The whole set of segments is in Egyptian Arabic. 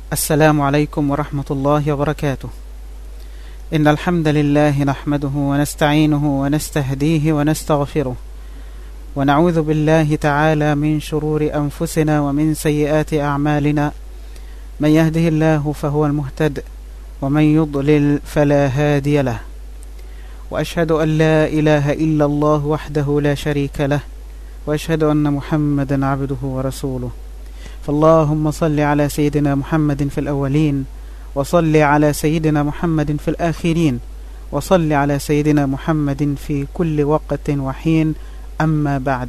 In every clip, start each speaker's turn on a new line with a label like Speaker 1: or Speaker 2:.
Speaker 1: السلام عليكم ورحمة الله وبركاته إن الحمد لله نحمده ونستعينه ونستهديه ونستغفره ونعوذ بالله تعالى من شرور أنفسنا ومن سيئات أعمالنا من يهده الله فهو المهتد ومن يضلل فلا هادي له وأشهد أن لا إله إلا الله وحده لا شريك له وأشهد أن محمدا عبده ورسوله فاللهم صل على سيدنا محمد في الأولين وصل على سيدنا محمد في الآخرين وصل على سيدنا محمد في كل وقت وحين أما بعد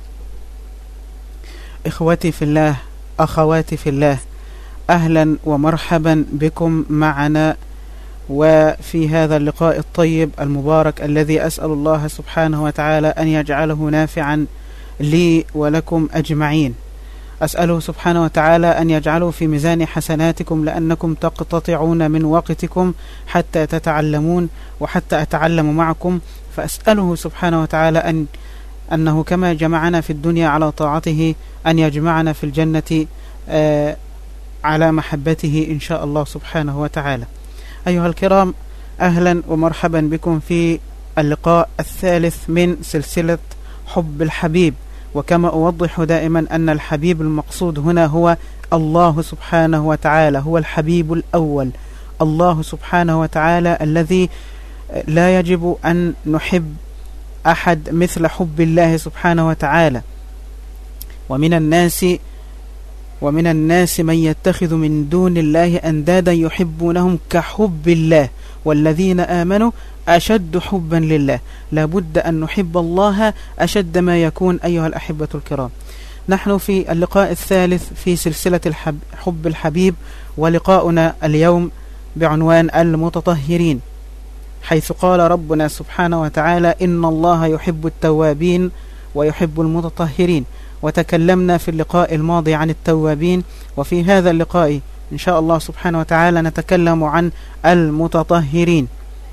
Speaker 1: إخوتي في الله أخواتي في الله أهلا ومرحبا بكم معنا وفي هذا اللقاء الطيب المبارك الذي أسأل الله سبحانه وتعالى أن يجعله نافعا لي ولكم أجمعين أسأله سبحانه وتعالى أن يجعله في ميزان حسناتكم لأنكم تقتطعون من وقتكم حتى تتعلمون وحتى أتعلم معكم فأسأله سبحانه وتعالى أن أنه كما جمعنا في الدنيا على طاعته أن يجمعنا في الجنة آه على محبته إن شاء الله سبحانه وتعالى أيها الكرام أهلا ومرحبا بكم في اللقاء الثالث من سلسلة حب الحبيب وكما أوضح دائما أن الحبيب المقصود هنا هو الله سبحانه وتعالى هو الحبيب الأول الله سبحانه وتعالى الذي لا يجب أن نحب أحد مثل حب الله سبحانه وتعالى ومن الناس ومن الناس من يتخذ من دون الله أندادا يحبونهم كحب الله والذين آمنوا أشد حبا لله لابد أن نحب الله أشد ما يكون أيها الأحبة الكرام نحن في اللقاء الثالث في سلسلة الحب حب الحبيب ولقاؤنا اليوم بعنوان المتطهرين حيث قال ربنا سبحانه وتعالى إن الله يحب التوابين ويحب المتطهرين وتكلمنا في اللقاء الماضي عن التوابين وفي هذا اللقاء إن شاء الله سبحانه وتعالى نتكلم عن المتطهرين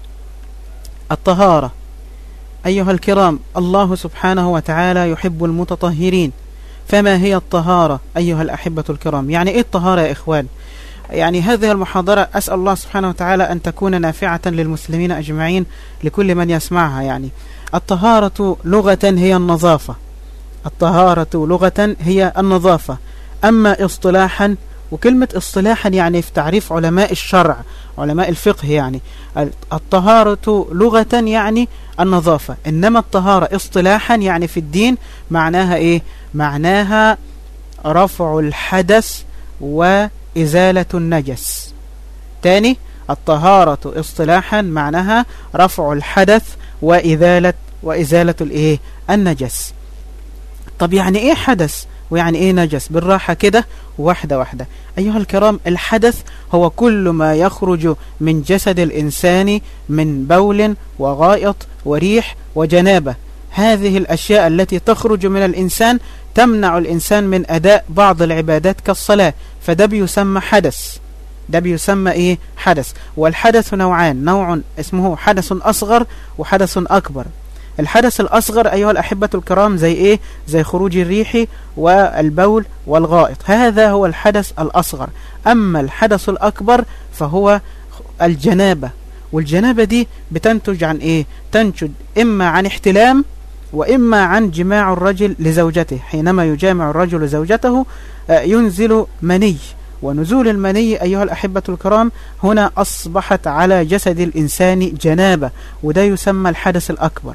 Speaker 1: الطهارة أيها الكرام الله سبحانه وتعالى يحب المتطهرين فما هي الطهارة أيها الأحبة الكرام يعني إيه الطهارة يا إخوان يعني هذه المحاضرة أسأل الله سبحانه وتعالى أن تكون نافعة للمسلمين أجمعين لكل من يسمعها يعني الطهارة لغة هي النظافة الطهارة لغة هي النظافة أما اصطلاحا وكلمة اصطلاحا يعني في تعريف علماء الشرع علماء الفقه يعني الطهارة لغة يعني النظافة إنما الطهارة اصطلاحا يعني في الدين معناها إيه معناها رفع الحدث وإزالة النجس تاني الطهارة اصطلاحا معناها رفع الحدث وإزالة وإزالة الإيه النجس طب يعني إيه حدث ويعني إيه نجس بالراحة كده واحدة واحدة أيها الكرام الحدث هو كل ما يخرج من جسد الإنسان من بول وغائط وريح وجنابة هذه الأشياء التي تخرج من الإنسان تمنع الإنسان من أداء بعض العبادات كالصلاة فده بيسمى حدث ده بيسمى إيه حدث والحدث نوعان نوع اسمه حدث أصغر وحدث أكبر الحدث الأصغر أيها الأحبة الكرام زي إيه زي خروج الريح والبول والغائط هذا هو الحدث الأصغر أما الحدث الأكبر فهو الجنابة والجنابة دي بتنتج عن إيه تنتج إما عن احتلام وإما عن جماع الرجل لزوجته حينما يجامع الرجل زوجته ينزل مني ونزول المني أيها الأحبة الكرام هنا أصبحت على جسد الإنسان جنابة وده يسمى الحدث الأكبر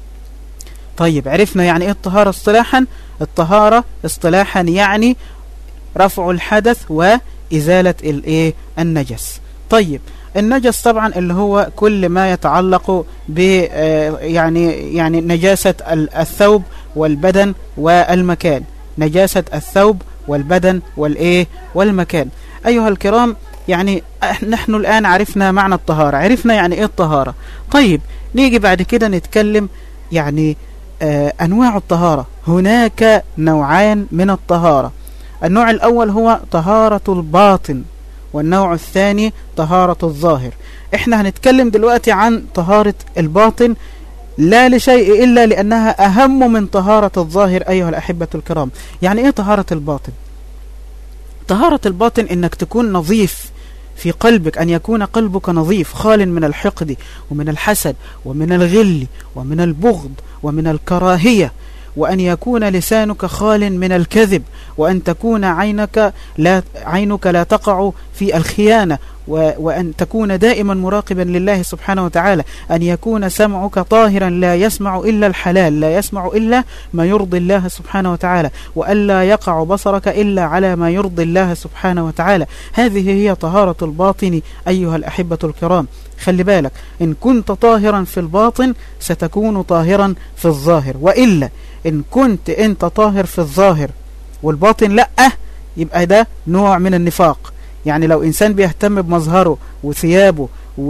Speaker 1: طيب عرفنا يعني ايه الطهارة اصطلاحا الطهارة اصطلاحا يعني رفع الحدث وإزالة الايه النجس طيب النجس طبعا اللي هو كل ما يتعلق ب يعني يعني نجاسة الثوب والبدن والمكان نجاسة الثوب والبدن والايه والمكان ايها الكرام يعني نحن الآن عرفنا معنى الطهارة عرفنا يعني ايه الطهارة طيب نيجي بعد كده نتكلم يعني آه أنواع الطهارة هناك نوعان من الطهارة النوع الأول هو طهارة الباطن والنوع الثاني طهارة الظاهر احنا هنتكلم دلوقتي عن طهارة الباطن لا لشيء إلا لأنها أهم من طهارة الظاهر أيها الأحبة الكرام يعني إيه طهارة الباطن طهارة الباطن انك تكون نظيف في قلبك أن يكون قلبك نظيف خال من الحقد ومن الحسد ومن الغل ومن البغض ومن الكراهية وأن يكون لسانك خال من الكذب وأن تكون عينك لا, عينك لا تقع في الخيانة وأن تكون دائما مراقبا لله سبحانه وتعالى أن يكون سمعك طاهرا لا يسمع إلا الحلال لا يسمع إلا ما يرضي الله سبحانه وتعالى وألا يقع بصرك إلا على ما يرضي الله سبحانه وتعالى هذه هي طهارة الباطن أيها الأحبة الكرام خلي بالك إن كنت طاهرا في الباطن ستكون طاهرا في الظاهر وإلا إن كنت أنت طاهر في الظاهر والباطن لأ يبقى ده نوع من النفاق يعني لو إنسان بيهتم بمظهره وثيابه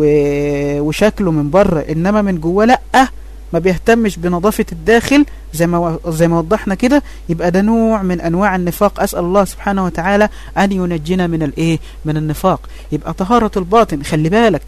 Speaker 1: وشكله من بره إنما من جوه لأ ما بيهتمش بنظافة الداخل زي ما زي ما وضحنا كده يبقى ده نوع من انواع النفاق اسال الله سبحانه وتعالى ان ينجينا من الايه من النفاق يبقى طهارة الباطن خلي بالك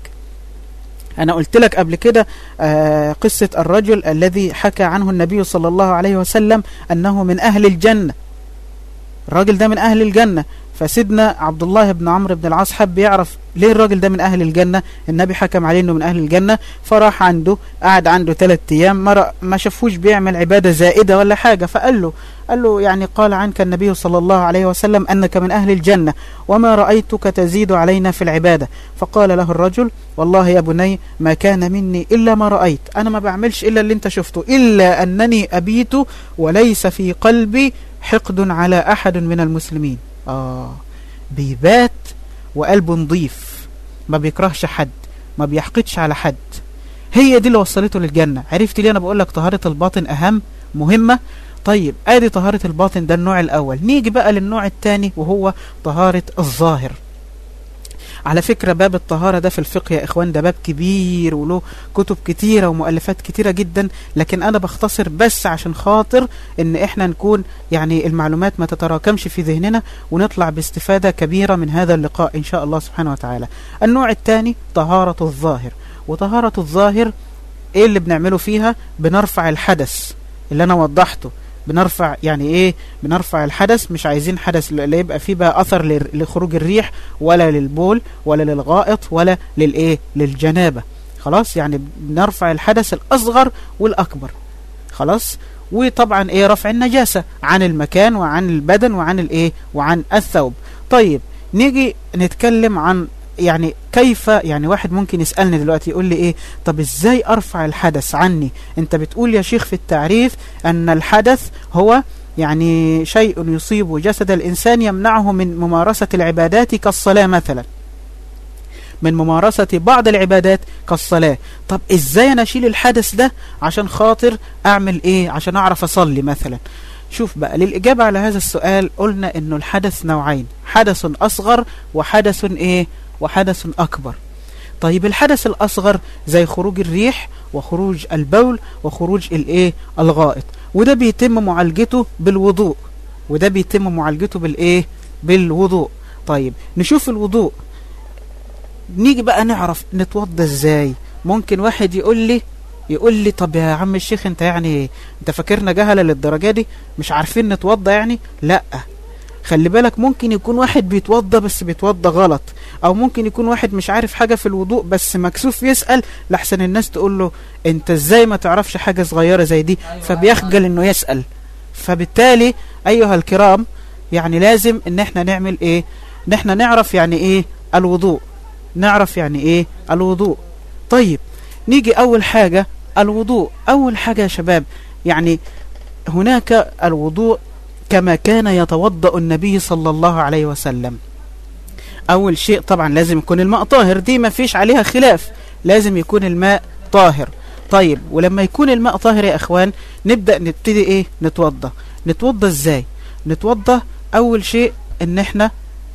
Speaker 1: أنا قلت لك قبل كده آه قصة الرجل الذي حكى عنه النبي صلى الله عليه وسلم أنه من أهل الجنة الراجل ده من أهل الجنة فسيدنا عبد الله بن عمرو بن العاص حب يعرف ليه الراجل ده من أهل الجنة النبي حكم عليه أنه من أهل الجنة فراح عنده قعد عنده ثلاث أيام ما, ما شافوش بيعمل عبادة زائدة ولا حاجة فقال له قال له يعني قال عنك النبي صلى الله عليه وسلم أنك من أهل الجنة وما رأيتك تزيد علينا في العبادة فقال له الرجل والله يا بني ما كان مني إلا ما رأيت أنا ما بعملش إلا اللي انت شفته إلا أنني أبيت وليس في قلبي حقد على أحد من المسلمين آه بيبات وقلبه نظيف ما بيكرهش حد ما بيحقدش على حد هي دي اللي وصلته للجنة عرفت ليه أنا بقول لك طهارة الباطن أهم مهمة طيب ادي طهارة الباطن ده النوع الأول نيجي بقى للنوع الثاني وهو طهارة الظاهر على فكرة باب الطهارة ده في الفقه يا إخوان ده باب كبير وله كتب كتيرة ومؤلفات كتيرة جدا لكن أنا بختصر بس عشان خاطر إن إحنا نكون يعني المعلومات ما تتراكمش في ذهننا ونطلع باستفادة كبيرة من هذا اللقاء إن شاء الله سبحانه وتعالى النوع الثاني طهارة الظاهر وطهارة الظاهر إيه اللي بنعمله فيها بنرفع الحدث اللي أنا وضحته بنرفع يعني ايه بنرفع الحدث مش عايزين حدث لا يبقى فيه بقى اثر لخروج الريح ولا للبول ولا للغائط ولا للايه للجنابه خلاص يعني بنرفع الحدث الاصغر والاكبر خلاص وطبعا ايه رفع النجاسه عن المكان وعن البدن وعن الايه وعن الثوب طيب نيجي نتكلم عن يعني كيف يعني واحد ممكن يسألني دلوقتي يقول لي ايه طب ازاي ارفع الحدث عني انت بتقول يا شيخ في التعريف ان الحدث هو يعني شيء يصيب جسد الإنسان يمنعه من ممارسة العبادات كالصلاة مثلا من ممارسة بعض العبادات كالصلاة طب ازاي انا اشيل الحدث ده عشان خاطر اعمل ايه عشان اعرف اصلي مثلا شوف بقى للإجابة على هذا السؤال قلنا انه الحدث نوعين حدث أصغر وحدث ايه وحدث أكبر طيب الحدث الأصغر زي خروج الريح وخروج البول وخروج الايه الغائط وده بيتم معالجته بالوضوء وده بيتم معالجته بالايه بالوضوء طيب نشوف الوضوء نيجي بقى نعرف نتوضى ازاي ممكن واحد يقول لي يقول لي طب يا عم الشيخ انت يعني انت فاكرنا جهله للدرجه دي مش عارفين نتوضى يعني لا خلي بالك ممكن يكون واحد بيتوضى بس بيتوضى غلط او ممكن يكون واحد مش عارف حاجة في الوضوء بس مكسوف يسأل لحسن الناس تقول له انت ازاي ما تعرفش حاجة صغيرة زي دي أيوة فبيخجل انه يسأل فبالتالي ايها الكرام يعني لازم ان احنا نعمل ايه ان احنا نعرف يعني ايه الوضوء نعرف يعني ايه الوضوء طيب نيجي اول حاجة الوضوء اول حاجة يا شباب يعني هناك الوضوء كما كان يتوضأ النبي صلى الله عليه وسلم أول شيء طبعا لازم يكون الماء طاهر دي ما فيش عليها خلاف لازم يكون الماء طاهر طيب ولما يكون الماء طاهر يا أخوان نبدأ نبتدي إيه نتوضى نتوضى إزاي نتوضى أول شيء إن إحنا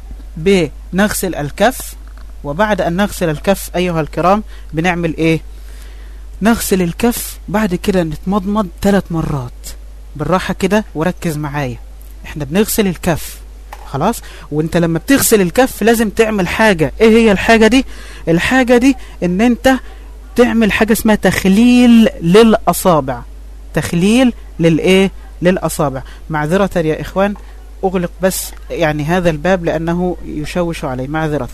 Speaker 1: بنغسل الكف وبعد أن نغسل الكف أيها الكرام بنعمل إيه نغسل الكف بعد كده نتمضمض ثلاث مرات بالراحة كده وركز معايا احنا بنغسل الكف خلاص وانت لما بتغسل الكف لازم تعمل حاجة ايه هي الحاجة دي الحاجة دي ان انت تعمل حاجة اسمها تخليل للأصابع تخليل للايه للأصابع معذرة يا إخوان أغلق بس يعني هذا الباب لأنه يشوش علي معذرة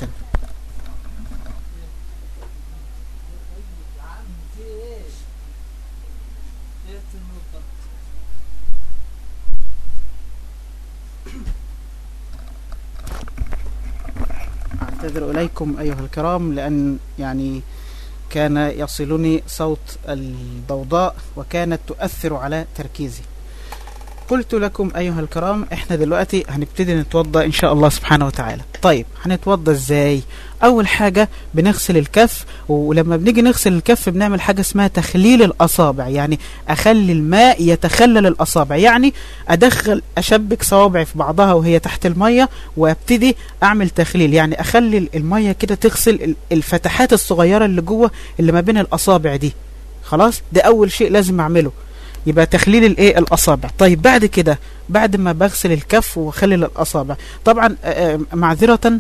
Speaker 1: أعتذر إليكم أيها الكرام لأن يعني كان يصلني صوت الضوضاء وكانت تؤثر على تركيزي قلت لكم أيها الكرام إحنا دلوقتي هنبتدي نتوضى إن شاء الله سبحانه وتعالى طيب هنتوضى إزاي أول حاجة بنغسل الكف ولما بنيجي نغسل الكف بنعمل حاجة اسمها تخليل الأصابع يعني أخلي الماء يتخلل الأصابع يعني أدخل أشبك صوابعي في بعضها وهي تحت المية وابتدي أعمل تخليل يعني أخلي المية كده تغسل الفتحات الصغيرة اللي جوه اللي ما بين الأصابع دي خلاص ده أول شيء لازم أعمله يبقى تخليل الايه الاصابع طيب بعد كده بعد ما بغسل الكف واخلل الاصابع طبعا معذره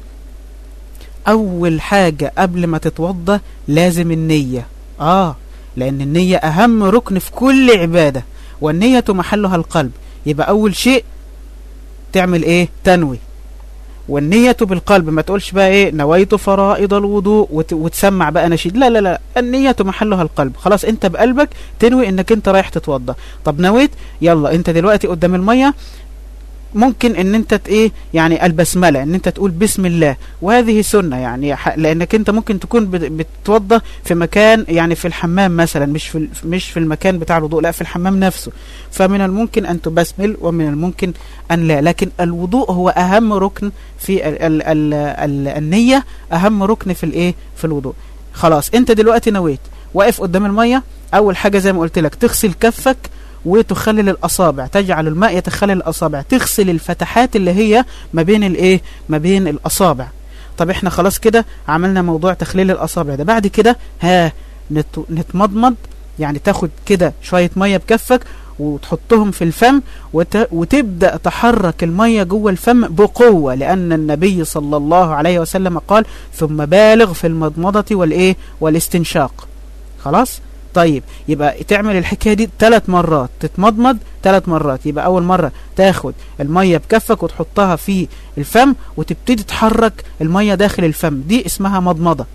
Speaker 1: اول حاجه قبل ما تتوضى لازم النيه اه لان النيه اهم ركن في كل عباده والنيه محلها القلب يبقى اول شيء تعمل ايه تنوي والنية بالقلب ما تقولش بقى ايه نويت فرائض الوضوء وت... وتسمع بقى نشيد لا لا لا النية محلها القلب خلاص انت بقلبك تنوي انك انت رايح تتوضى طب نويت يلا انت دلوقتي قدام المية ممكن ان انت ايه يعني البسمله ان انت تقول بسم الله وهذه سنه يعني لانك انت ممكن تكون بتتوضى في مكان يعني في الحمام مثلا مش في مش في المكان بتاع الوضوء لا في الحمام نفسه فمن الممكن ان تبسمل ومن الممكن ان لا لكن الوضوء هو اهم ركن في ال ال ال ال النيه اهم ركن في الايه في الوضوء خلاص انت دلوقتي نويت واقف قدام الميه اول حاجه زي ما قلت لك تغسل كفك وتخلل الاصابع تجعل الماء يتخلل الاصابع تغسل الفتحات اللي هي ما بين الايه ما بين الاصابع طب احنا خلاص كده عملنا موضوع تخليل الاصابع ده بعد كده ها نت نتمضمض يعني تاخد كده شويه ميه بكفك وتحطهم في الفم وت... وتبدا تحرك الميه جوه الفم بقوه لان النبي صلى الله عليه وسلم قال ثم بالغ في المضمضه والايه والاستنشاق خلاص طيب يبقى تعمل الحكايه دي ثلاث مرات تتمضمض ثلاث مرات يبقى اول مره تاخد الميه بكفك وتحطها في الفم وتبتدي تحرك الميه داخل الفم دي اسمها مضمضه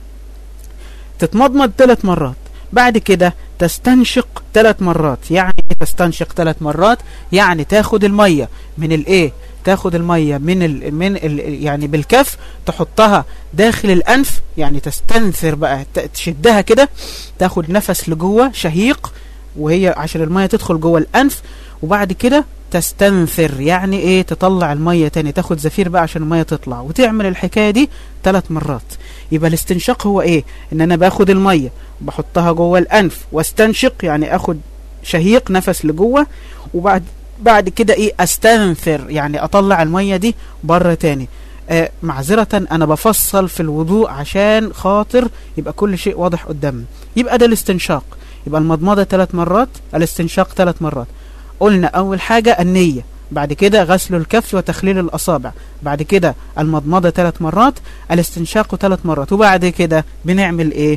Speaker 1: تتمضمض ثلاث مرات بعد كده تستنشق ثلاث مرات يعني ايه تستنشق ثلاث مرات يعني تاخد الميه من الايه تاخد المية من ال من ال يعني بالكف تحطها داخل الأنف يعني تستنثر بقى تشدها كده تاخد نفس لجوه شهيق وهي عشان المية تدخل جوه الأنف وبعد كده تستنثر يعني ايه تطلع المية تاني تاخد زفير بقى عشان المية تطلع وتعمل الحكاية دي ثلاث مرات يبقى الاستنشاق هو ايه ان انا باخد المية بحطها جوه الأنف واستنشق يعني اخد شهيق نفس لجوه وبعد بعد كده ايه استنثر يعني اطلع المية دي بره تاني آه معذرة انا بفصل في الوضوء عشان خاطر يبقى كل شيء واضح قدامنا يبقى ده الاستنشاق يبقى المضمضة ثلاث مرات الاستنشاق ثلاث مرات قلنا اول حاجة النية بعد كده غسل الكف وتخليل الأصابع بعد كده المضمضة ثلاث مرات الاستنشاق ثلاث مرات وبعد كده بنعمل ايه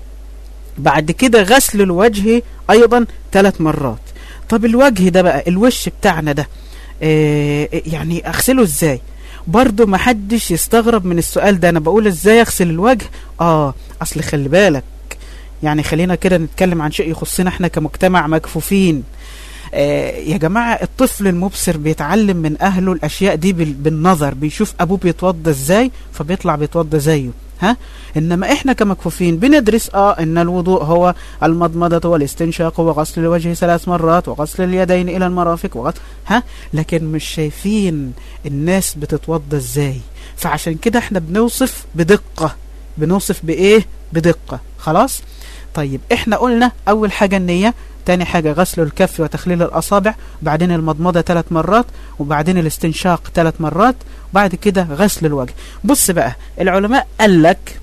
Speaker 1: بعد كده غسل الوجه ايضا ثلاث مرات طب الوجه ده بقى الوش بتاعنا ده آه يعني اغسله ازاي برضو ما حدش يستغرب من السؤال ده انا بقول ازاي اغسل الوجه اه اصل خلي بالك يعني خلينا كده نتكلم عن شيء يخصنا احنا كمجتمع مكفوفين آه يا جماعة الطفل المبصر بيتعلم من أهله الأشياء دي بالنظر بيشوف أبوه بيتوضى إزاي فبيطلع بيتوضى زيه ها إنما إحنا كمكفوفين بندرس آه إن الوضوء هو المضمضة والاستنشاق وغسل الوجه ثلاث مرات وغسل اليدين إلى المرافق وغسل ها لكن مش شايفين الناس بتتوضى إزاي فعشان كده إحنا بنوصف بدقة بنوصف بإيه بدقة خلاص طيب إحنا قلنا أول حاجة النية تاني حاجة غسل الكف وتخليل الأصابع بعدين المضمضة ثلاث مرات وبعدين الاستنشاق ثلاث مرات وبعد كده غسل الوجه بص بقى العلماء قال لك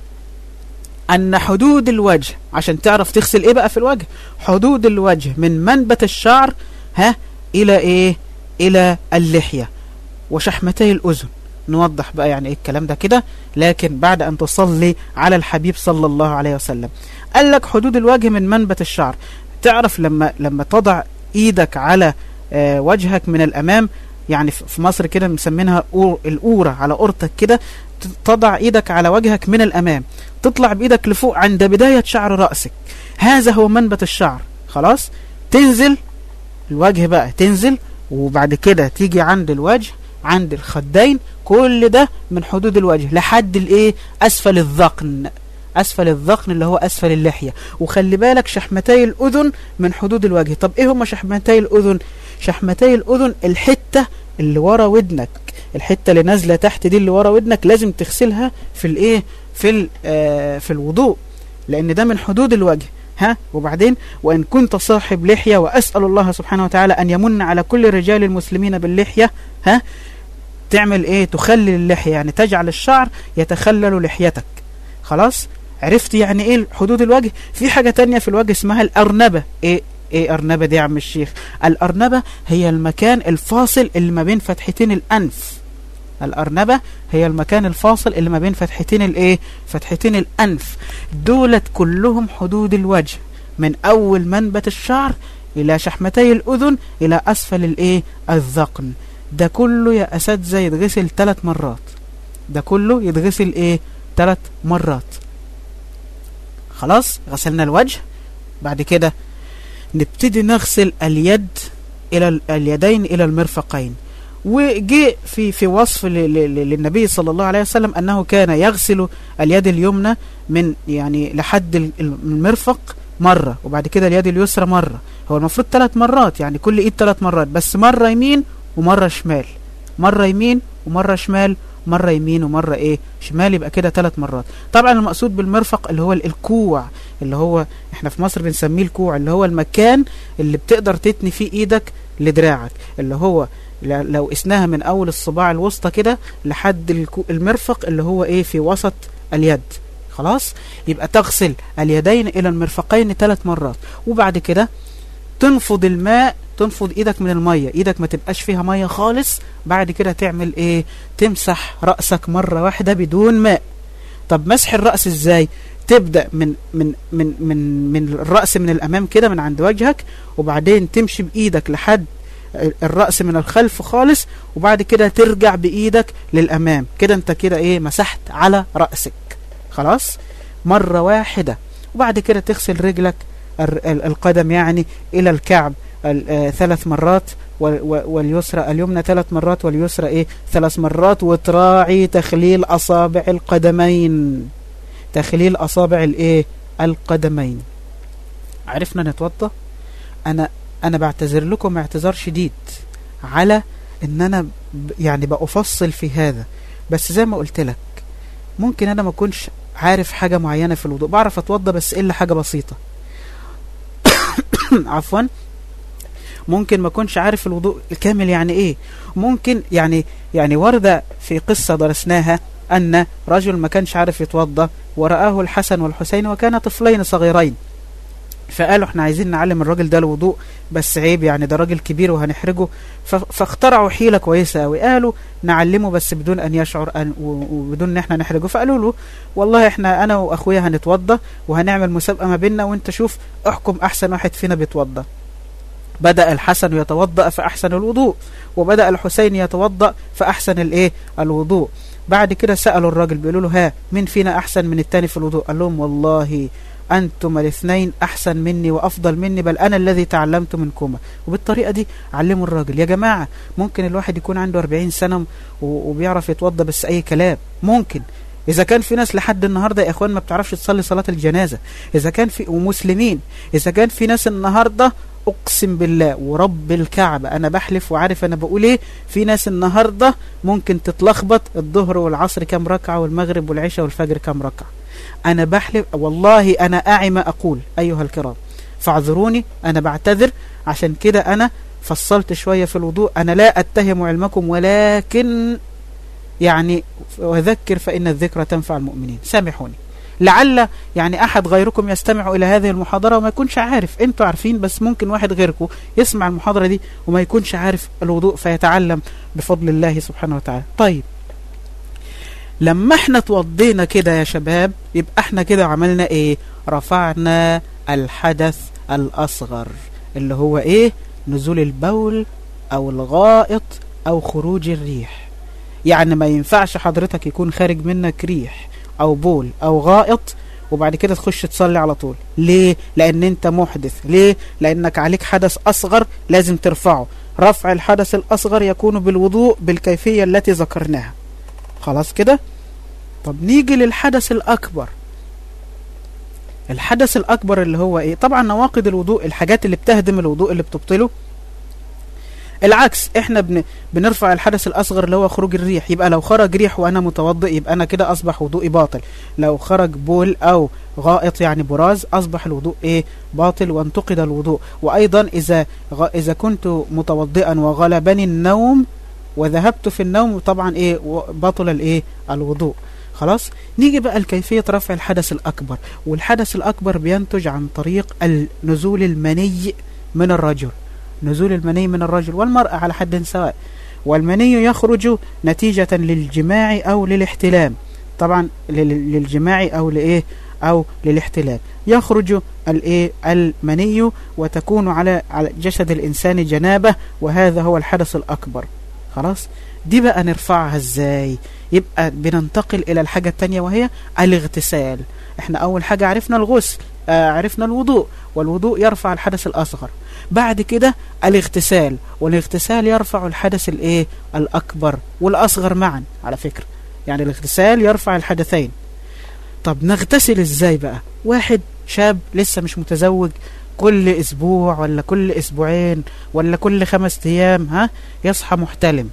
Speaker 1: أن حدود الوجه عشان تعرف تغسل إيه بقى في الوجه حدود الوجه من منبت الشعر ها إلى إيه إلى اللحية وشحمتي الأذن نوضح بقى يعني إيه الكلام ده كده لكن بعد أن تصلي على الحبيب صلى الله عليه وسلم قال لك حدود الوجه من منبت الشعر تعرف لما لما تضع ايدك على آه وجهك من الامام يعني في مصر كده مسمينها القورة على قورتك كده تضع ايدك على وجهك من الامام تطلع بايدك لفوق عند بداية شعر رأسك هذا هو منبت الشعر خلاص تنزل الوجه بقى تنزل وبعد كده تيجي عند الوجه عند الخدين كل ده من حدود الوجه لحد الايه اسفل الذقن اسفل الذقن اللي هو اسفل اللحية وخلي بالك شحمتي الاذن من حدود الوجه طب ايه هما شحمتي الاذن شحمتي الاذن الحتة اللي ورا ودنك الحتة اللي نازلة تحت دي اللي ورا ودنك لازم تغسلها في الايه في آه في الوضوء لان ده من حدود الوجه ها وبعدين وإن كنت صاحب لحية وأسأل الله سبحانه وتعالى أن يمن على كل رجال المسلمين باللحية ها تعمل ايه تخلل اللحية يعني تجعل الشعر يتخلل لحيتك خلاص عرفت يعني ايه حدود الوجه في حاجة تانية في الوجه اسمها الأرنبة ايه ايه أرنبة دي يا عم الشيخ الأرنبة هي المكان الفاصل اللي ما بين فتحتين الأنف الأرنبة هي المكان الفاصل اللي ما بين فتحتين الايه فتحتين الأنف دولت كلهم حدود الوجه من أول منبت الشعر إلى شحمتي الأذن إلى أسفل الايه الذقن ده كله يا أساتذة يتغسل ثلاث مرات ده كله يتغسل ايه ثلاث مرات خلاص غسلنا الوجه بعد كده نبتدي نغسل اليد إلى اليدين إلى المرفقين وجاء في في وصف للنبي صلى الله عليه وسلم أنه كان يغسل اليد اليمنى من يعني لحد المرفق مرة وبعد كده اليد اليسرى مرة هو المفروض ثلاث مرات يعني كل ايد ثلاث مرات بس مرة يمين ومرة شمال مرة يمين ومرة شمال مرة يمين ومرة ايه شمال يبقى كده ثلاث مرات طبعا المقصود بالمرفق اللي هو الكوع اللي هو احنا في مصر بنسميه الكوع اللي هو المكان اللي بتقدر تتني فيه ايدك لدراعك اللي هو لو قسناها من اول الصباع الوسطى كده لحد المرفق اللي هو ايه في وسط اليد خلاص يبقى تغسل اليدين الى المرفقين ثلاث مرات وبعد كده تنفض الماء تنفض ايدك من المية ايدك ما تبقاش فيها مية خالص بعد كده تعمل ايه تمسح رأسك مرة واحدة بدون ماء طب مسح الرأس ازاي تبدأ من من من من من الرأس من الأمام كده من عند وجهك وبعدين تمشي بإيدك لحد الرأس من الخلف خالص وبعد كده ترجع بإيدك للأمام كده انت كده ايه مسحت على رأسك خلاص مرة واحدة وبعد كده تغسل رجلك القدم يعني إلى الكعب ثلاث مرات واليسرى اليمنى ثلاث مرات واليسرى ايه ثلاث مرات وتراعي تخليل أصابع القدمين تخليل أصابع الايه القدمين عرفنا نتوضى أنا أنا بعتذر لكم اعتذار شديد على ان انا يعني بأفصل في هذا بس زي ما قلت لك ممكن انا ما اكونش عارف حاجة معينة في الوضوء بعرف اتوضى بس الا حاجة بسيطة عفوا ممكن ما اكونش عارف الوضوء الكامل يعني ايه ممكن يعني يعني وردة في قصة درسناها ان رجل ما كانش عارف يتوضى ورآه الحسن والحسين وكان طفلين صغيرين فقالوا احنا عايزين نعلم الراجل ده الوضوء بس عيب يعني ده راجل كبير وهنحرجه فاخترعوا حيلة كويسة قوي قالوا نعلمه بس بدون ان يشعر أن وبدون ان احنا نحرجه فقالوا له والله احنا انا واخويا هنتوضى وهنعمل مسابقة ما بيننا وانت شوف احكم احسن واحد فينا بيتوضى بدأ الحسن يتوضأ فأحسن الوضوء وبدأ الحسين يتوضأ فأحسن الايه الوضوء بعد كده سألوا الراجل بيقولوا له ها مين فينا أحسن من التاني في الوضوء قال لهم والله أنتم الاثنين أحسن مني وأفضل مني بل أنا الذي تعلمت منكما وبالطريقة دي علموا الراجل يا جماعة ممكن الواحد يكون عنده 40 سنة وبيعرف يتوضى بس أي كلام ممكن إذا كان في ناس لحد النهاردة يا إخوان ما بتعرفش تصلي صلاة الجنازة إذا كان في ومسلمين إذا كان في ناس النهاردة أقسم بالله ورب الكعبة أنا بحلف وعارف أنا بقول إيه في ناس النهاردة ممكن تتلخبط الظهر والعصر كم ركعة والمغرب والعشاء والفجر كم ركعة أنا بحلف والله أنا أعي ما أقول أيها الكرام فاعذروني أنا بعتذر عشان كده أنا فصلت شوية في الوضوء أنا لا أتهم علمكم ولكن يعني وذكر فإن الذكرى تنفع المؤمنين سامحوني لعل يعني أحد غيركم يستمع إلى هذه المحاضرة وما يكونش عارف أنتوا عارفين بس ممكن واحد غيركم يسمع المحاضرة دي وما يكونش عارف الوضوء فيتعلم بفضل الله سبحانه وتعالى طيب لما احنا توضينا كده يا شباب يبقى احنا كده عملنا ايه رفعنا الحدث الأصغر اللي هو ايه نزول البول أو الغائط أو خروج الريح يعني ما ينفعش حضرتك يكون خارج منك ريح أو بول أو غائط وبعد كده تخش تصلي على طول ليه؟ لأن أنت محدث ليه؟ لأنك عليك حدث أصغر لازم ترفعه رفع الحدث الأصغر يكون بالوضوء بالكيفية التي ذكرناها خلاص كده؟ طب نيجي للحدث الأكبر الحدث الأكبر اللي هو إيه؟ طبعا نواقض الوضوء الحاجات اللي بتهدم الوضوء اللي بتبطله العكس احنا بن... بنرفع الحدث الاصغر اللي هو خروج الريح يبقى لو خرج ريح وانا متوضئ يبقى انا كده اصبح وضوئي باطل لو خرج بول او غائط يعني براز اصبح الوضوء ايه باطل وانتقد الوضوء وايضا اذا غ... اذا كنت متوضئا وغلبني النوم وذهبت في النوم طبعا ايه بطل الايه الوضوء خلاص نيجي بقى لكيفية رفع الحدث الأكبر والحدث الأكبر بينتج عن طريق نزول المني من الرجل نزول المني من الرجل والمرأة على حد سواء والمني يخرج نتيجة للجماع أو للاحتلام طبعا للجماع أو لإيه أو للاحتلام يخرج الايه المني وتكون على على جسد الإنسان جنابة وهذا هو الحدث الأكبر خلاص دي بقى نرفعها ازاي يبقى بننتقل إلى الحاجة التانية وهي الاغتسال احنا أول حاجة عرفنا الغسل آه عرفنا الوضوء والوضوء يرفع الحدث الأصغر بعد كده الاغتسال والاغتسال يرفع الحدث الايه الأكبر والأصغر معا على فكرة يعني الاغتسال يرفع الحدثين طب نغتسل ازاي بقى واحد شاب لسه مش متزوج كل اسبوع ولا كل اسبوعين ولا كل خمس ايام ها يصحى محتلم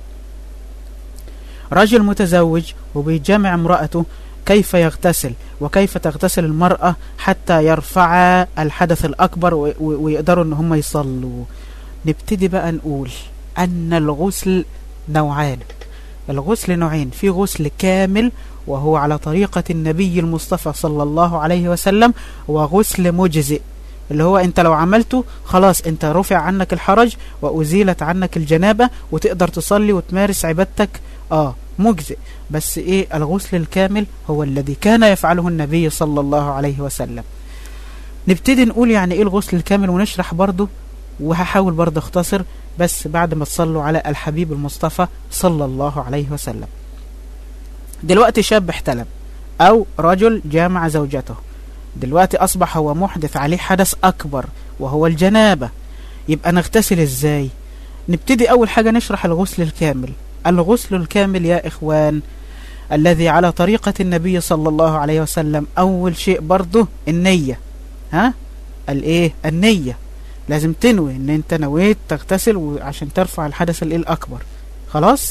Speaker 1: رجل متزوج وبيجمع امرأته كيف يغتسل وكيف تغتسل المرأة حتى يرفع الحدث الأكبر ويقدروا ان هم يصلوا نبتدي بقى نقول أن الغسل نوعان الغسل نوعين في غسل كامل وهو على طريقة النبي المصطفى صلى الله عليه وسلم وغسل مجزئ اللي هو انت لو عملته خلاص انت رفع عنك الحرج وأزيلت عنك الجنابة وتقدر تصلي وتمارس عبادتك اه مجزئ بس ايه الغسل الكامل هو الذي كان يفعله النبي صلى الله عليه وسلم نبتدي نقول يعني ايه الغسل الكامل ونشرح برضه وهحاول برضه اختصر بس بعد ما تصلوا على الحبيب المصطفى صلى الله عليه وسلم دلوقتي شاب احتلم او رجل جامع زوجته دلوقتي اصبح هو محدث عليه حدث اكبر وهو الجنابة يبقى نغتسل ازاي نبتدي اول حاجة نشرح الغسل الكامل الغسل الكامل يا إخوان الذي على طريقة النبي صلى الله عليه وسلم أول شيء برضه النية ها الايه النية لازم تنوي ان انت نويت تغتسل عشان ترفع الحدث الايه الاكبر خلاص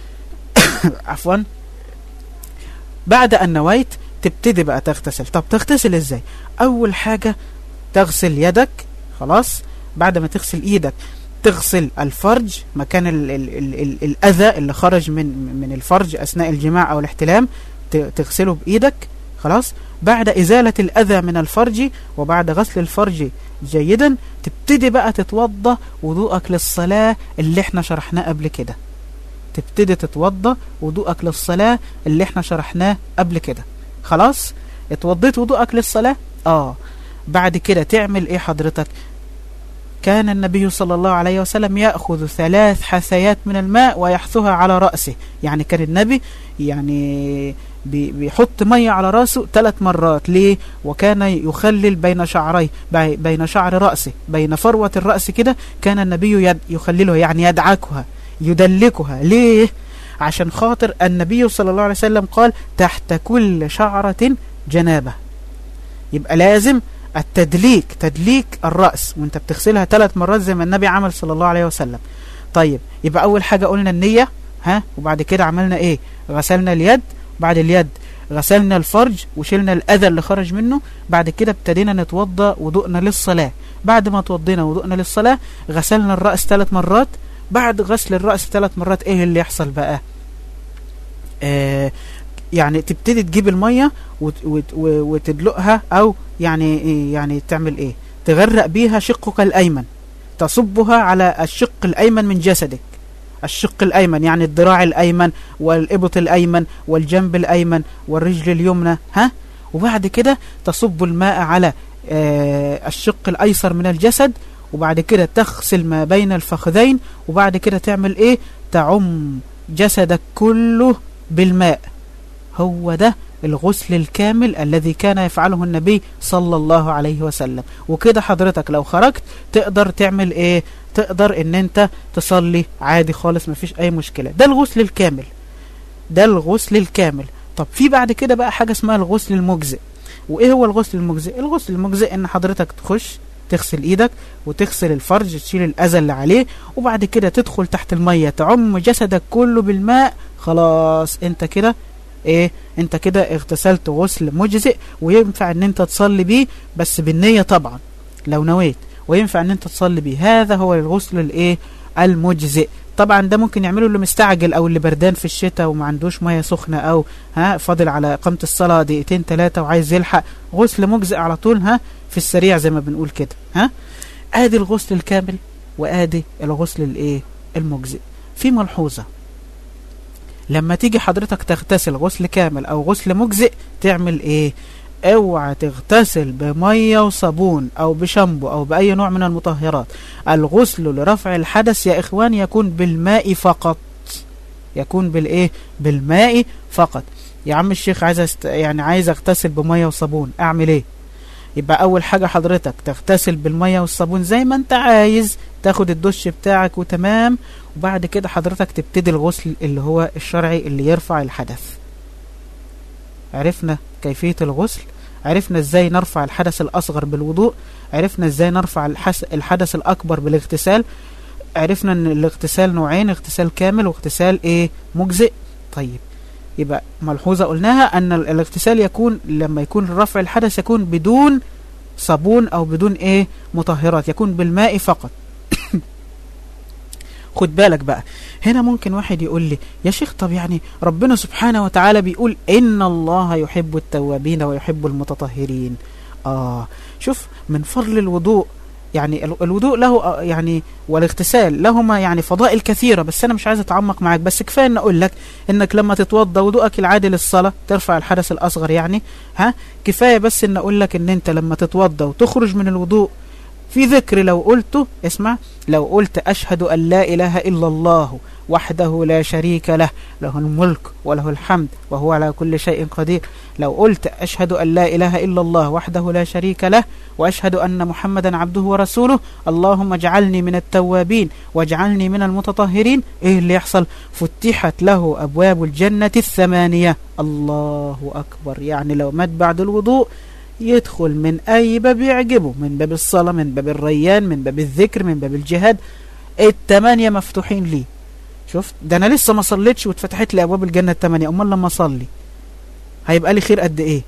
Speaker 1: عفوا بعد ان نويت تبتدي بقى تغتسل طب تغتسل ازاي اول حاجة تغسل يدك خلاص بعد ما تغسل ايدك تغسل الفرج مكان ال ال ال ال الأذى اللي خرج من من الفرج أثناء الجماع أو الاحتلام تغسله بإيدك خلاص بعد إزالة الأذى من الفرج وبعد غسل الفرج جيدا تبتدي بقى تتوضى وضوءك للصلاة اللي احنا شرحناه قبل كده تبتدي تتوضى وضوءك للصلاة اللي احنا شرحناه قبل كده خلاص اتوضيت وضوءك للصلاة اه بعد كده تعمل ايه حضرتك كان النبي صلى الله عليه وسلم يأخذ ثلاث حثيات من الماء ويحثها على رأسه يعني كان النبي يعني بيحط مية على رأسه ثلاث مرات ليه وكان يخلل بين شعريه بين شعر رأسه بين فروة الرأس كده كان النبي يد يخلله يعني يدعكها يدلكها ليه عشان خاطر النبي صلى الله عليه وسلم قال تحت كل شعرة جنابة يبقى لازم التدليك تدليك الرأس وانت بتغسلها ثلاث مرات زي ما النبي عمل صلى الله عليه وسلم طيب يبقى أول حاجة قلنا النية ها وبعد كده عملنا ايه غسلنا اليد بعد اليد غسلنا الفرج وشلنا الأذى اللي خرج منه بعد كده ابتدينا نتوضى وضوءنا للصلاة بعد ما توضينا وضوءنا للصلاة غسلنا الرأس ثلاث مرات بعد غسل الرأس ثلاث مرات ايه اللي يحصل بقى آه يعني تبتدي تجيب المية وتدلقها او يعني إيه يعني تعمل ايه تغرق بيها شقك الايمن تصبها على الشق الايمن من جسدك الشق الايمن يعني الذراع الايمن والابط الايمن والجنب الايمن والرجل اليمنى ها وبعد كده تصب الماء على آه الشق الايسر من الجسد وبعد كده تغسل ما بين الفخذين وبعد كده تعمل ايه تعم جسدك كله بالماء هو ده الغسل الكامل الذي كان يفعله النبي صلى الله عليه وسلم وكده حضرتك لو خرجت تقدر تعمل ايه تقدر ان انت تصلي عادي خالص مفيش اي مشكلة ده الغسل الكامل ده الغسل الكامل طب في بعد كده بقى حاجة اسمها الغسل المجزئ وايه هو الغسل المجزئ الغسل المجزئ ان حضرتك تخش تغسل ايدك وتغسل الفرج تشيل الاذى اللي عليه وبعد كده تدخل تحت المية تعم جسدك كله بالماء خلاص انت كده ايه انت كده اغتسلت غسل مجزئ وينفع ان انت تصلي بيه بس بالنية طبعا لو نويت وينفع ان انت تصلي بيه هذا هو الغسل الايه المجزئ طبعا ده ممكن يعمله اللي مستعجل او اللي بردان في الشتاء وما عندوش ميه سخنه او ها فاضل على اقامه الصلاه دقيقتين ثلاثه وعايز يلحق غسل مجزئ على طول ها في السريع زي ما بنقول كده ها ادي الغسل الكامل وادي الغسل الايه المجزئ في ملحوظه لما تيجي حضرتك تغتسل غسل كامل او غسل مجزئ تعمل ايه اوعى تغتسل بميه وصابون او بشامبو او باي نوع من المطهرات الغسل لرفع الحدث يا اخوان يكون بالماء فقط يكون بالايه بالماء فقط يا عم الشيخ عايز است... يعني عايز اغتسل بميه وصابون اعمل ايه يبقى اول حاجه حضرتك تغتسل بالميه والصابون زي ما انت عايز تاخد الدش بتاعك وتمام وبعد كده حضرتك تبتدي الغسل اللي هو الشرعي اللي يرفع الحدث عرفنا كيفية الغسل عرفنا ازاي نرفع الحدث الأصغر بالوضوء عرفنا ازاي نرفع الحدث الأكبر بالاغتسال عرفنا ان الاغتسال نوعين اغتسال كامل واغتسال ايه مجزئ طيب يبقى ملحوظة قلناها ان الاغتسال يكون لما يكون رفع الحدث يكون بدون صابون او بدون ايه مطهرات يكون بالماء فقط خد بالك بقى هنا ممكن واحد يقول لي يا شيخ طب يعني ربنا سبحانه وتعالى بيقول إن الله يحب التوابين ويحب المتطهرين آه شوف من فضل الوضوء يعني الوضوء له يعني والاغتسال لهما يعني فضائل كثيرة بس أنا مش عايز أتعمق معاك بس كفاية أن أقول لك أنك لما تتوضى وضوءك العادي للصلاة ترفع الحدث الأصغر يعني ها كفاية بس أن أقول لك أن أنت لما تتوضى وتخرج من الوضوء في ذكر لو قلته اسمع لو قلت أشهد أن لا إله إلا الله وحده لا شريك له له الملك وله الحمد وهو على كل شيء قدير لو قلت أشهد أن لا إله إلا الله وحده لا شريك له وأشهد أن محمدا عبده ورسوله اللهم اجعلني من التوابين واجعلني من المتطهرين إيه اللي يحصل فتحت له أبواب الجنة الثمانية الله أكبر يعني لو مات بعد الوضوء يدخل من أي باب يعجبه من باب الصلاة من باب الريان من باب الذكر من باب الجهاد التمانية مفتوحين لي شفت ده أنا لسه ما صليتش واتفتحت لي أبواب الجنة التمانية أمال لما أصلي هيبقى لي خير قد إيه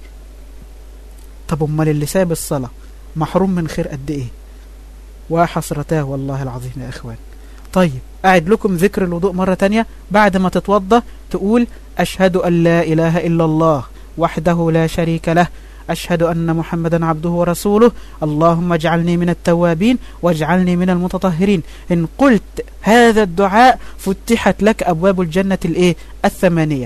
Speaker 1: طب أمال اللي ساب الصلاة محروم من خير قد إيه وحسرتاه والله العظيم يا إخوان طيب أعد لكم ذكر الوضوء مرة تانية بعد ما تتوضى تقول أشهد أن لا إله إلا الله وحده لا شريك له أشهد أن محمدا عبده ورسوله اللهم اجعلني من التوابين واجعلني من المتطهرين إن قلت هذا الدعاء فتحت لك أبواب الجنة الإيه الثمانية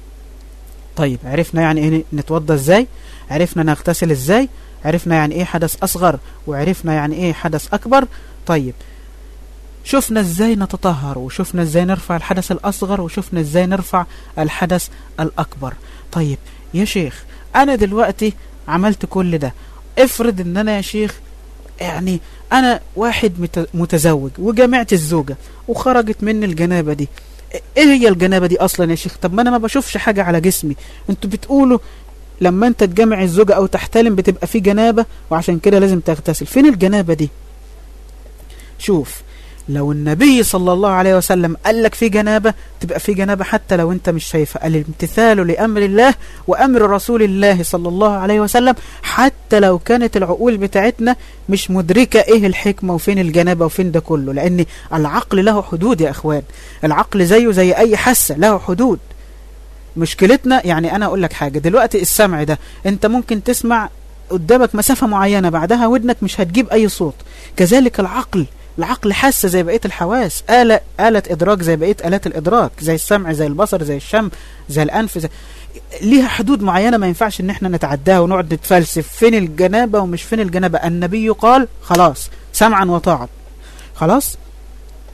Speaker 1: طيب عرفنا يعني إيه نتوضى إزاي عرفنا نغتسل إزاي عرفنا يعني إيه حدث أصغر وعرفنا يعني إيه حدث أكبر طيب شفنا ازاي نتطهر وشفنا ازاي نرفع الحدث الأصغر وشفنا ازاي نرفع الحدث الأكبر طيب يا شيخ انا دلوقتي عملت كل ده افرض ان انا يا شيخ يعني انا واحد متزوج وجامعت الزوجة وخرجت مني الجنابة دي ايه هي الجنابة دي اصلا يا شيخ طب ما انا ما بشوفش حاجة على جسمي انتوا بتقولوا لما انت تجمع الزوجة او تحتلم بتبقى في جنابة وعشان كده لازم تغتسل فين الجنابة دي شوف لو النبي صلى الله عليه وسلم قال لك في جنابة تبقى في جنابة حتى لو انت مش شايفها الامتثال لأمر الله وأمر رسول الله صلى الله عليه وسلم حتى لو كانت العقول بتاعتنا مش مدركة ايه الحكمة وفين الجنابة وفين ده كله لأن العقل له حدود يا اخوان العقل زيه زي اي حاسة له حدود مشكلتنا يعني انا اقول لك حاجة دلوقتي السمع ده انت ممكن تسمع قدامك مسافة معينة بعدها ودنك مش هتجيب اي صوت كذلك العقل العقل حاسة زي بقية الحواس آلة, آلة إدراك زي بقية آلات الإدراك زي السمع زي البصر زي الشم زي الأنف زي ليها حدود معينة ما ينفعش ان احنا نتعداها ونقعد نتفلسف فين الجنابة ومش فين الجنابة النبي قال خلاص سمعا وطاعا خلاص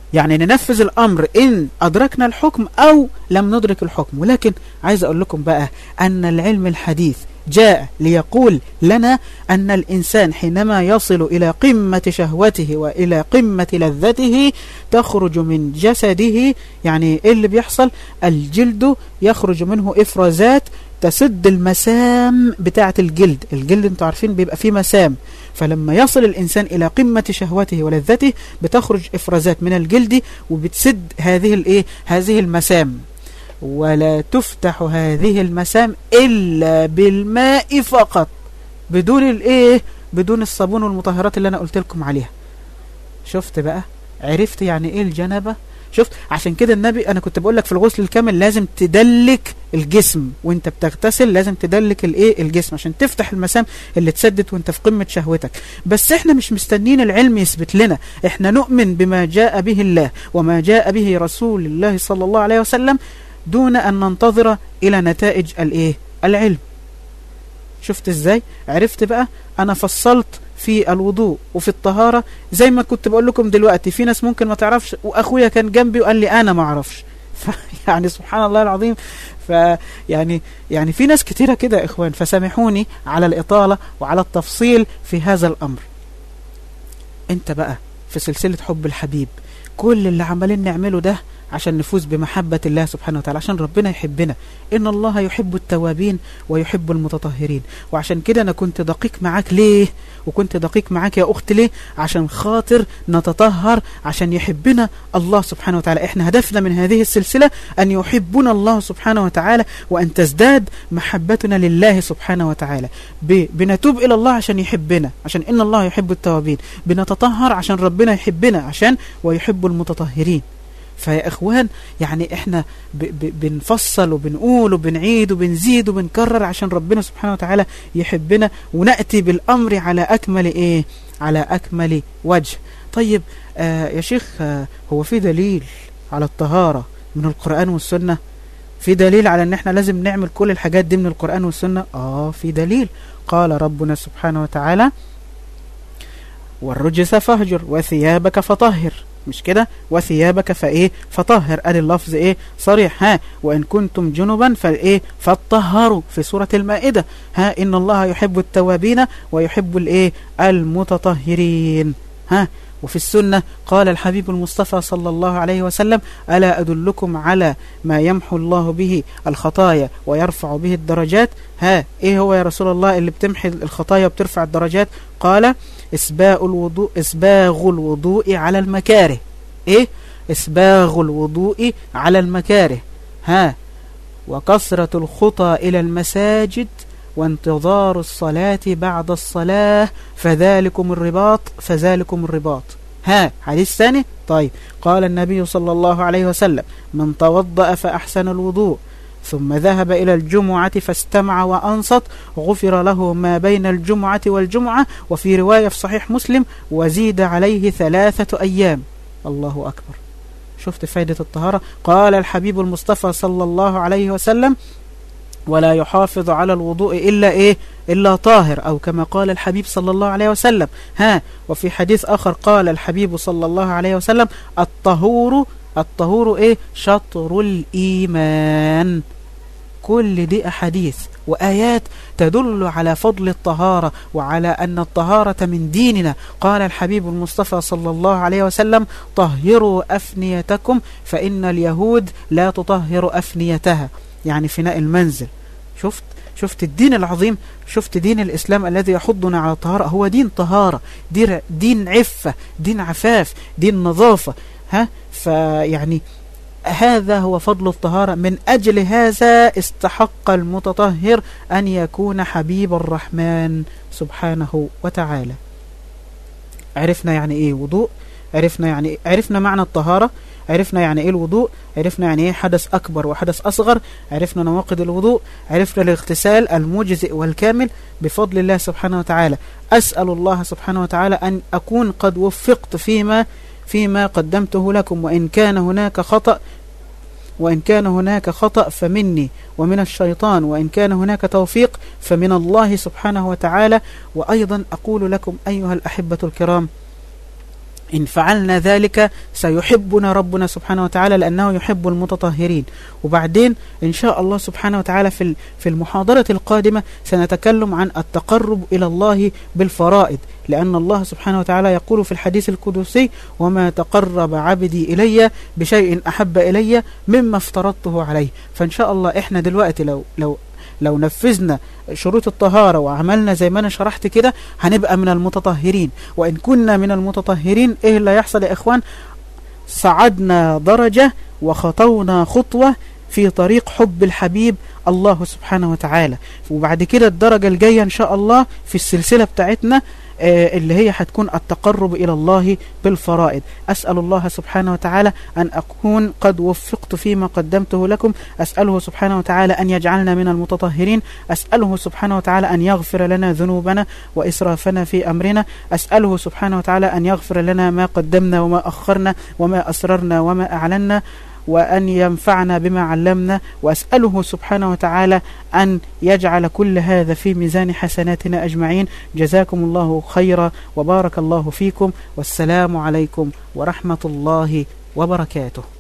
Speaker 1: يعني ننفذ الأمر إن أدركنا الحكم أو لم ندرك الحكم ولكن عايز أقول لكم بقى أن العلم الحديث جاء ليقول لنا أن الإنسان حينما يصل إلى قمة شهوته وإلى قمة لذته تخرج من جسده يعني إيه اللي بيحصل الجلد يخرج منه إفرازات تسد المسام بتاعة الجلد الجلد انتوا عارفين بيبقى فيه مسام فلما يصل الإنسان إلى قمة شهوته ولذته بتخرج إفرازات من الجلد وبتسد هذه الإيه هذه المسام ولا تفتح هذه المسام إلا بالماء فقط بدون الإيه بدون الصابون والمطهرات اللي أنا قلت لكم عليها شفت بقى عرفت يعني إيه الجنبة شفت عشان كده النبي انا كنت بقول لك في الغسل الكامل لازم تدلك الجسم وانت بتغتسل لازم تدلك الايه الجسم عشان تفتح المسام اللي اتسدت وانت في قمه شهوتك بس احنا مش مستنين العلم يثبت لنا احنا نؤمن بما جاء به الله وما جاء به رسول الله صلى الله عليه وسلم دون ان ننتظر الى نتائج الايه العلم شفت ازاي عرفت بقى انا فصلت في الوضوء وفي الطهارة زي ما كنت بقول لكم دلوقتي في ناس ممكن ما تعرفش واخويا كان جنبي وقال لي انا ما اعرفش يعني سبحان الله العظيم فيعني يعني في ناس كتيرة كده اخوان فسامحوني على الاطالة وعلى التفصيل في هذا الامر انت بقى في سلسلة حب الحبيب كل اللي عمالين نعمله ده عشان نفوز بمحبة الله سبحانه وتعالى عشان ربنا يحبنا إن الله يحب التوابين ويحب المتطهرين وعشان كده أنا كنت دقيق معاك ليه وكنت دقيق معاك يا أخت ليه عشان خاطر نتطهر عشان يحبنا الله سبحانه وتعالى إحنا هدفنا من هذه السلسلة أن يحبنا الله سبحانه وتعالى وأن تزداد محبتنا لله سبحانه وتعالى بنتوب إلى الله عشان يحبنا عشان إن الله يحب التوابين بنتطهر عشان ربنا يحبنا عشان ويحب المتطهرين فيا اخوان يعني احنا ب ب بنفصل وبنقول وبنعيد وبنزيد وبنكرر عشان ربنا سبحانه وتعالى يحبنا ونأتي بالامر على اكمل ايه على اكمل وجه طيب آه يا شيخ آه هو في دليل على الطهارة من القرآن والسنة في دليل على ان احنا لازم نعمل كل الحاجات دي من القرآن والسنة اه في دليل قال ربنا سبحانه وتعالى والرجس فاهجر وثيابك فطهر مش كده وثيابك فايه فطهر ادي اللفظ ايه صريح ها وان كنتم جنبا فايه فطهروا في سوره المائده ها ان الله يحب التوابين ويحب الايه المتطهرين ها وفي السنة قال الحبيب المصطفى صلى الله عليه وسلم ألا أدلكم على ما يمحو الله به الخطايا ويرفع به الدرجات ها إيه هو يا رسول الله اللي بتمحي الخطايا وبترفع الدرجات قال إسباغ الوضوء إسباغ الوضوء على المكاره إيه إسباغ الوضوء على المكاره ها وكثرة الخطى إلى المساجد وانتظار الصلاة بعد الصلاة فذلكم الرباط فذلكم الرباط ها حديث ثاني طيب قال النبي صلى الله عليه وسلم من توضأ فأحسن الوضوء ثم ذهب إلى الجمعة فاستمع وأنصت غفر له ما بين الجمعة والجمعة وفي رواية في صحيح مسلم وزيد عليه ثلاثة أيام الله أكبر شفت فايدة الطهارة قال الحبيب المصطفى صلى الله عليه وسلم ولا يحافظ على الوضوء إلا إيه إلا طاهر أو كما قال الحبيب صلى الله عليه وسلم ها وفي حديث آخر قال الحبيب صلى الله عليه وسلم الطهور الطهور إيه شطر الإيمان كل دي أحاديث وآيات تدل على فضل الطهارة وعلى أن الطهارة من ديننا قال الحبيب المصطفى صلى الله عليه وسلم طهروا أفنيتكم فإن اليهود لا تطهر أفنيتها يعني فناء المنزل شفت شفت الدين العظيم شفت دين الإسلام الذي يحضنا على الطهارة هو دين طهارة دين, دين عفة دين عفاف دين نظافة ها فيعني هذا هو فضل الطهارة من أجل هذا استحق المتطهر أن يكون حبيب الرحمن سبحانه وتعالى عرفنا يعني إيه وضوء عرفنا يعني إيه؟ عرفنا معنى الطهارة عرفنا يعني ايه الوضوء عرفنا يعني ايه حدث اكبر وحدث اصغر عرفنا نواقض الوضوء عرفنا الاغتسال المجزئ والكامل بفضل الله سبحانه وتعالى اسال الله سبحانه وتعالى ان اكون قد وفقت فيما فيما قدمته لكم وان كان هناك خطأ وإن كان هناك خطأ فمني ومن الشيطان وإن كان هناك توفيق فمن الله سبحانه وتعالى وأيضا أقول لكم أيها الأحبة الكرام إن فعلنا ذلك سيحبنا ربنا سبحانه وتعالى لأنه يحب المتطهرين وبعدين إن شاء الله سبحانه وتعالى في في المحاضرة القادمة سنتكلم عن التقرب إلى الله بالفرائض لأن الله سبحانه وتعالى يقول في الحديث القدسي وما تقرب عبدي إلي بشيء أحب إلي مما افترضته عليه فإن شاء الله إحنا دلوقتي لو لو لو نفذنا شروط الطهارة وعملنا زي ما أنا شرحت كده هنبقى من المتطهرين وإن كنا من المتطهرين إيه اللي يحصل يا إخوان صعدنا درجة وخطونا خطوة في طريق حب الحبيب الله سبحانه وتعالى وبعد كده الدرجة الجاية إن شاء الله في السلسلة بتاعتنا اللي هي هتكون التقرب إلى الله بالفرائض أسأل الله سبحانه وتعالى أن أكون قد وفقت فيما قدمته لكم أسأله سبحانه وتعالى أن يجعلنا من المتطهرين أسأله سبحانه وتعالى أن يغفر لنا ذنوبنا وإسرافنا في أمرنا أسأله سبحانه وتعالى أن يغفر لنا ما قدمنا وما أخرنا وما أسررنا وما أعلنا وأن ينفعنا بما علمنا وأسأله سبحانه وتعالى أن يجعل كل هذا في ميزان حسناتنا أجمعين جزاكم الله خيرا وبارك الله فيكم والسلام عليكم ورحمة الله وبركاته